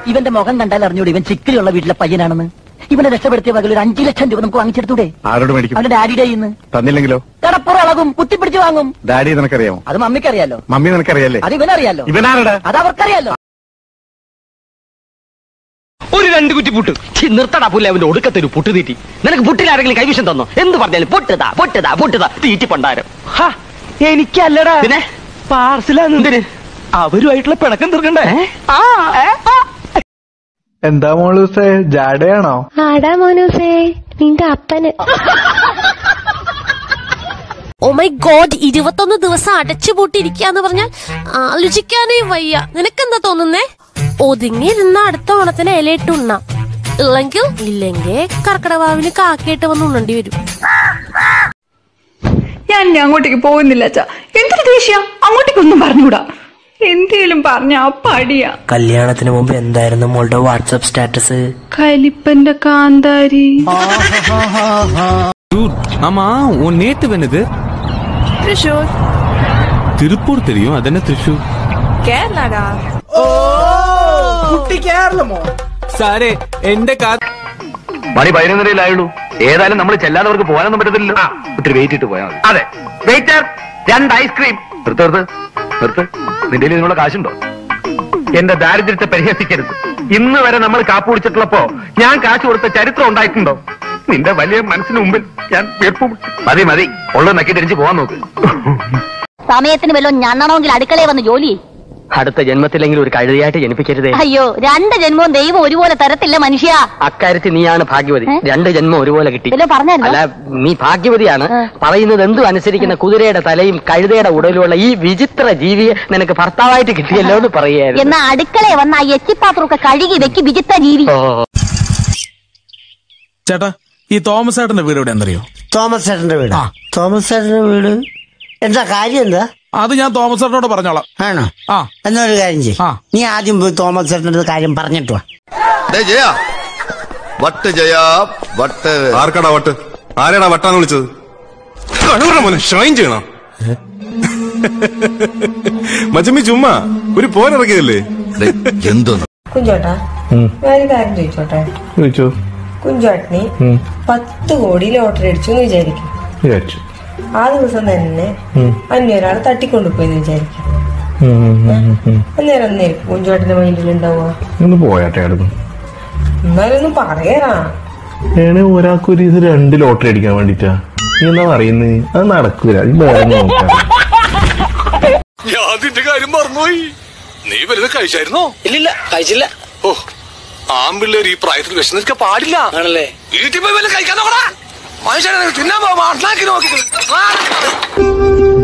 ഇവന്റെ മുഖം കണ്ടാൽ അറിഞ്ഞൂടെ ഇവൻ ചിക്കിലുള്ള വീട്ടിലെ പയ്യനാണെന്ന് ഇവനെ രക്ഷപ്പെടുത്തിയ പകൽ ഒരു അഞ്ചു ലക്ഷം രൂപ നമുക്ക് വാങ്ങിച്ചെടുത്തൂടെ ആരോട് മേടിക്കും അവന്റെ ഡാഡിയുടെ ഇന്ന് തന്നില്ലെങ്കിലോ കടപ്പുറം അളകും കുത്തിപ്പിടിച്ച് വാങ്ങും ഡാഡി നിനക്കറിയാമോ അത് മമ്മിക്കറിയാലോ മമ്മി നിനക്കറിയാലേ അത് ഇവനറിയാലോ ഇവനാരടാ അത് അവർക്കറിയാലോ ഒരു രണ്ട് കുറ്റി പുട്ട് ഛി, നിർത്തടാ പുല്ല അവന്റെ ഒടുക്കത്തൊരു പുട്ട് തീറ്റി നിനക്ക് പുട്ടിൽ ആരെങ്കിലും കൈവിഷം തന്നോ എന്ത് പറഞ്ഞാലും പൊട്ടുതാ പൊട്ടുതാ പൊട്ടുതാ തീറ്റി പണ്ടാരം എനിക്കല്ലടാ പിന്നെ പാർസലാണ് എന്തിന് അവരുമായിട്ടുള്ള പിണക്കം തീർക്കണ്ടേ ആ, ഏ, ആ. എന്താ മോളൂസേ ജാടയാണോ ആടാ മോനൂസേ നിന്റെ അപ്പന് ഓ മൈ ഗോഡ് ഇരുപത്തൊന്ന് ദിവസം അടച്ചു പൂട്ടിയിരിക്കാന്ന് പറഞ്ഞാൽ ആലോചിക്കാനേ വയ്യ നിനക്കെന്താ തോന്നുന്നേ ഒതുങ്ങിയിരുന്ന അടുത്ത ഓണത്തിന് ഇലയിട്ട് ഉണ്ണാം ഇല്ലെങ്കിൽ ഇല്ലെങ്കിൽ കർക്കിടവാവിന് കാക്കയിട്ട് വന്ന് ഉണ്ണേണ്ടി വരും ഞാൻ ഇനി അങ്ങോട്ടേക്ക് പോകുന്നില്ല അച്ഛാ എന്തൊരു ദേഷ്യ അങ്ങോട്ടേക്കൊന്നും പറഞ്ഞുകൂടാ എന്തേലും പറഞ്ഞ അപ്പ അടിയാ കല്യാണത്തിന് മുമ്പ് എന്തായിരുന്നു മോളുടെ വാട്സപ്പ് സ്റ്റാറ്റസ് കലിപ്പന്റെ കാന്താരി ஆமா உன் நேட்டு என்னது തൃശൂർ திருப்பூர் தெரியும் அது என்ன திருச்சூர் കേരളടാ കുട്ടി കേരളമോ സാറേ എന്റെ കാ മണി പതിനൊന്നരയിലായുള്ളൂ ഏതായാലും നമ്മൾ ചെല്ലാത്തവർക്ക് പോകാനൊന്നും പറ്റത്തില്ലല്ലോ ഒത്തിരി വെയിറ്റ് ഇട്ട് പോയാൽ മതി അതെ വെയിറ്റർ രണ്ട് ഐസ്ക്രീം നിർത്ത് നിർത്ത് നിർത്ത് നിന്റെ കയ്യിൽ ഇതിനുള്ള കാശുണ്ടോ എന്റെ ദാരിദ്ര്യത്തെ പരിഹസിക്കരുത് ഇന്ന് വരെ നമ്മൾ കാപ്പ് കുടിച്ചിട്ടുള്ളപ്പോ ഞാൻ കാശ് കൊടുത്ത ചരിത്രം ഉണ്ടായിട്ടുണ്ടോ നിന്റെ വലിയ മനസ്സിന് മുമ്പിൽ ഞാൻ വീർപ്പും മതി മതി ഉള്ളത് നക്കി തിരിച്ച് പോവാൻ നോക്ക് സമയത്തിന് വല്ലതും ഞണ്ണണമെങ്കിൽ അടുക്കളയെ വന്ന് ജോലി ചെയ്യ്. അടുത്ത ജന്മത്തിലെങ്കിലും ഒരു കഴുതിയായിട്ട് ജനിപ്പിക്കരുതേ അയ്യോ രണ്ട് ജന്മവും ദൈവം ഒരുപോലെ തരത്തില്ല മനുഷ്യ അക്കാര്യത്തിൽ നീയാണ് ഭാഗ്യവതി രണ്ട് ജന്മം ഒരുപോലെ കിട്ടി വല്ലതും പറഞ്ഞായിരുന്നോ? അല്ല നീ ഭാഗ്യവതിയാണ് പറയുന്നത് എന്തും അനുസരിക്കുന്ന കുതിരയുടെ തലയും കഴുതയുടെ ഉടലുമുള്ള ഈ വിചിത്ര ജീവിയെ നിനക്ക് ഭർത്താവായിട്ട് കിട്ടിയല്ലോ എന്ന് പറയുകയായിരുന്നു എന്നാ അടുക്കളയെ വന്ന് ആ എച്ചിപ്പാത്രമൊക്കെ കഴുകി വെക്ക് വിചിത്ര ജീവി ഓ ചേട്ടാ ഈ തോമസ് ഏട്ടന്റെ വീട് എവിടെ എന്നറിയോ തോമസ് ചേട്ടന്റെ വീട് തോമസ് ചേട്ടന്റെ വീട് എന്താ കാര്യം എന്താ അത് ഞാൻ തോമസ് ഏട്ടനോട് പറഞ്ഞോളാം ആണോ ആ എന്നാ ഒരു കാര്യം ചെയ്യ് ആ. നീ ആദ്യം പോയി തോമസ് ചേട്ടന്റെ കാര്യം പറഞ്ഞിട്ട് വാ ജയ വട്ട് ജയ വട്ട് ആർക്കടാ വട്ട് ആരെടാ വട്ടാന്ന് വിളിച്ചത് മോനെ ഷൈൻ ചെയ്യണം മച്ചമ്മി ചുമ്മാ ഒരു പോരിറക്കിയതല്ലേ എന്തോന്ന് കുഞ്ചോട്ടാ ഞാനൊരു കാര്യം ചോദിച്ചോട്ടെ ചോദിച്ചോ കുഞ്ചോട്ടനി പത്ത് കോടി ലോട്ടറി അടിച്ചു എന്ന് വിചാരിക്കും വിചാരിച്ചു ആ ദിവസം തന്നെ അന്യൊരാൾ തട്ടിക്കൊണ്ടുപോയെന്ന് വിചാരിക്കും അന്നേരം ഒന്നായിരിക്കും കുഞ്ചോട്ടന്റെ മൈൻഡിൽ ഉണ്ടാവുക ഒന്ന് പോയാട്ടെ അടുത്ത് എന്നാലും ഒന്ന് പറയറാ ഏണേ ഒരാൾക്ക് ഒരു ഇത് രണ്ട് ലോട്ടറി അടിക്കാൻ വേണ്ടിട്ടാ നീ എന്നാ പറയുന്നത് അത് നടക്കൂല ഇത് വേറെ നോക്കാം അതിന്റെ കാര്യം മറന്നുപോയി നീ വലുത് കഴിച്ചായിരുന്നോ ഇല്ലില്ല കഴിച്ചില്ല ഓ ആമ്പിള്ളേർ ഈ പ്രായത്തിൽ വിശന്നിരിക്കാൻ പാടില്ല ആണല്ലേ വീട്ടിൽ പോയി വല്ല കഴിക്കാൻ നോക്കടാ മനുഷ്യനെ തിന്നാൻ പോവാ നോക്കി